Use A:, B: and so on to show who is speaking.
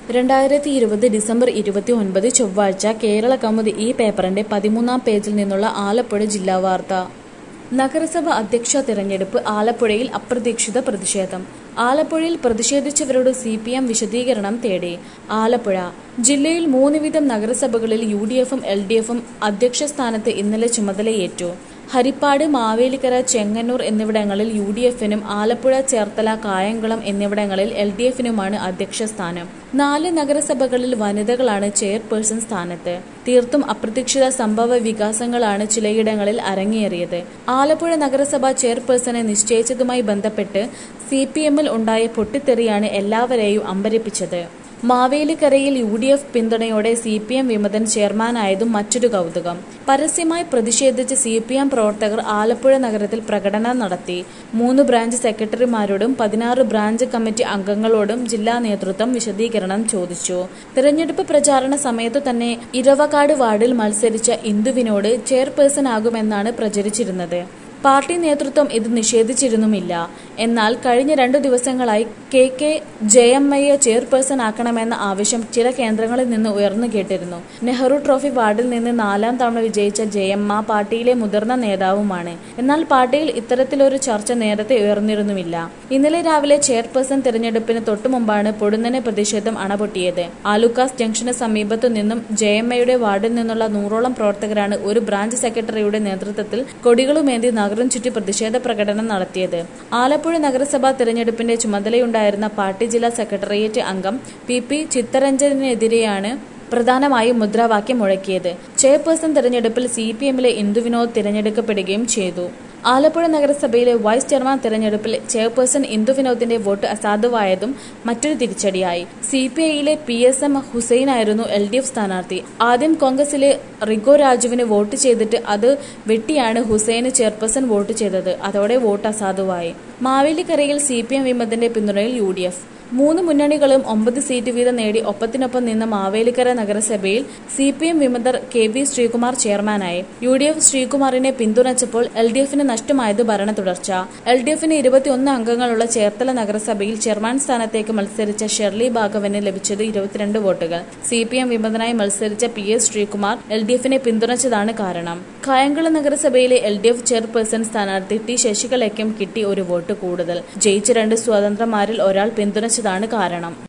A: രണ്ടായിരത്തി ഇരുപത് ഡിസംബർ ഇരുപത്തി ഒൻപത് ചൊവ്വാഴ്ച കേരള കൗമുദി ഈ പേപ്പറിന്റെ പതിമൂന്നാം പേജിൽ നിന്നുള്ള ആലപ്പുഴ ജില്ലാ വാർത്ത നഗരസഭ അധ്യക്ഷ തിരഞ്ഞെടുപ്പ് ആലപ്പുഴയിൽ അപ്രതീക്ഷിത പ്രതിഷേധം ആലപ്പുഴയിൽ പ്രതിഷേധിച്ചവരോട് സി പി എം വിശദീകരണം തേടി ആലപ്പുഴ ജില്ലയിൽ മൂന്ന് വീതം നഗരസഭകളിൽ യു ഡി എഫും എൽ ഡി എഫും അധ്യക്ഷ സ്ഥാനത്ത് ഇന്നലെ ചുമതലയേറ്റു ഹരിപ്പാട് മാവേലിക്കര ചെങ്ങന്നൂർ എന്നിവിടങ്ങളിൽ യു ഡി എഫിനും ആലപ്പുഴ ചേർത്തല കായംകുളം എന്നിവിടങ്ങളിൽ എൽ ഡി എഫിനുമാണ് അധ്യക്ഷ സ്ഥാനം നാല് നഗരസഭകളിൽ വനിതകളാണ് ചെയർപേഴ്സൺ സ്ഥാനത്ത് തീർത്തും അപ്രതീക്ഷിത സംഭവ വികാസങ്ങളാണ് ചിലയിടങ്ങളിൽ അരങ്ങേറിയത് ആലപ്പുഴ നഗരസഭ ചെയർപേഴ്സണെ നിശ്ചയിച്ചതുമായി ബന്ധപ്പെട്ട് സി പി എമ്മിൽ ഉണ്ടായ പൊട്ടിത്തെറിയാണ് എല്ലാവരെയും അമ്പരിപ്പിച്ചത് മാവേലിക്കരയിൽ യു ഡി എഫ് പിന്തുണയോടെ സി പി എം വിമതൻ ചെയർമാനായതും മറ്റൊരു കൗതുകം പരസ്യമായി പ്രതിഷേധിച്ച് സി പി എം പ്രവർത്തകർ ആലപ്പുഴ നഗരത്തിൽ പ്രകടനം നടത്തി മൂന്ന് ബ്രാഞ്ച് സെക്രട്ടറിമാരോടും പതിനാറ് ബ്രാഞ്ച് കമ്മിറ്റി അംഗങ്ങളോടും ജില്ലാ നേതൃത്വം വിശദീകരണം ചോദിച്ചു തിരഞ്ഞെടുപ്പ് പ്രചാരണ സമയത്തു തന്നെ ഇരവകാട് വാർഡിൽ മത്സരിച്ച ഇന്ദുവിനോട് ചെയർപേഴ്സൺ ആകുമെന്നാണ് പ്രചരിച്ചിരുന്നത് പാർട്ടി നേതൃത്വം ഇത് നിഷേധിച്ചിരുന്നുമില്ല എന്നാൽ കഴിഞ്ഞ രണ്ടു ദിവസങ്ങളായി കെ കെ ജയമ്മയെ ചെയർപേഴ്സൺ ആക്കണമെന്ന ആവശ്യം ചില കേന്ദ്രങ്ങളിൽ നിന്ന് ഉയർന്നു കേട്ടിരുന്നു നെഹ്റു ട്രോഫി വാർഡിൽ നിന്ന് നാലാം തവണ വിജയിച്ച ജയമ്മ പാർട്ടിയിലെ മുതിർന്ന നേതാവുമാണ് എന്നാൽ പാർട്ടിയിൽ ഇത്തരത്തിലൊരു ചർച്ച നേരത്തെ ഉയർന്നിരുന്നുമില്ല ഇന്നലെ രാവിലെ ചെയർപേഴ്സൺ തിരഞ്ഞെടുപ്പിന് തൊട്ടുമുമ്പാണ് പൊടുന്നനെ പ്രതിഷേധം അണപൊട്ടിയത് ആലുക്കാസ് ജംഗ്ഷന് സമീപത്തു നിന്നും ജയമ്മയുടെ വാർഡിൽ നിന്നുള്ള നൂറോളം പ്രവർത്തകരാണ് ഒരു ബ്രാഞ്ച് സെക്രട്ടറിയുടെ നേതൃത്വത്തിൽ കൊടികളുമേന്തി നഗരം ചുറ്റി പ്രതിഷേധ പ്രകടനം നടത്തിയത് ആലപ്പുഴ നഗരസഭാ തിരഞ്ഞെടുപ്പിന്റെ ചുമതലയുണ്ടായിരുന്ന പാർട്ടി ജില്ലാ സെക്രട്ടേറിയറ്റ് അംഗം പി പി ചിത്തരഞ്ജനെതിരെയാണ് പ്രധാനമായും മുദ്രാവാക്യം മുഴക്കിയത് ചെയർപേഴ്സൺ തിരഞ്ഞെടുപ്പിൽ സി പി എമ്മിലെ ഇന്ദു വിനോദ് തിരഞ്ഞെടുക്കപ്പെടുകയും ചെയ്തു ആലപ്പുഴ നഗരസഭയിലെ വൈസ് ചെയർമാൻ തിരഞ്ഞെടുപ്പിൽ ചെയർപേഴ്സൺ ഇന്ദു വിനോദിന്റെ വോട്ട് അസാധുവായതും മറ്റൊരു തിരിച്ചടിയായി സി പി ഐയിലെ പി എസ് എം ഹുസൈനായിരുന്നു എൽ ഡി എഫ് സ്ഥാനാർത്ഥി ആദ്യം കോൺഗ്രസിലെ റിഗോ രാജുവിന് വോട്ട് ചെയ്തിട്ട് അത് വെട്ടിയാണ് ഹുസൈന് ചെയർപേഴ്സൺ വോട്ട് ചെയ്തത് അതോടെ വോട്ട് അസാധുവായി മാവേലിക്കരയിൽ സി പി എം വിമതന്റെ പിന്തുണയിൽ യു ഡി എഫ് മൂന്ന് മുന്നണികളും ഒമ്പത് സീറ്റ് വീതം നേടി ഒപ്പത്തിനൊപ്പം നിന്ന മാവേലിക്കര നഗരസഭയിൽ സി പി എം വിമതർ കെ വി ശ്രീകുമാർ ചെയർമാനായി യു ഡി എഫ് ശ്രീകുമാറിനെ പിന്തുണച്ചപ്പോൾ എൽ ഡി എഫിന് നഷ്ടമായത് ഭരണ തുടർച്ച എൽ ഡി എഫിന് ഇരുപത്തിയൊന്ന് അംഗങ്ങളുള്ള ചേർത്തല നഗരസഭയിൽ ചെയർമാൻ സ്ഥാനത്തേക്ക് മത്സരിച്ച ഷെർലി ഭാഗവന് ലഭിച്ചത് ഇരുപത്തിരണ്ട് വോട്ടുകൾ സി പി എം വിമതനായി മത്സരിച്ച P S Sreekumar L D എഫിനെ പിന്തുണച്ചതാണ് കാരണം കായംകുളം നഗരസഭയിലെ എൽ ഡി എഫ് ചെയർപേഴ്സൺ സ്ഥാനാർത്ഥി ടി ശശികലയ്ക്കും കിട്ടി ഒരു വോട്ട് കൂടുതൽ ജയിച്ച രണ്ട് സ്വതന്ത്രമാരിൽ ഒരാൾ പിന്തുണച്ചതാണ് കാരണം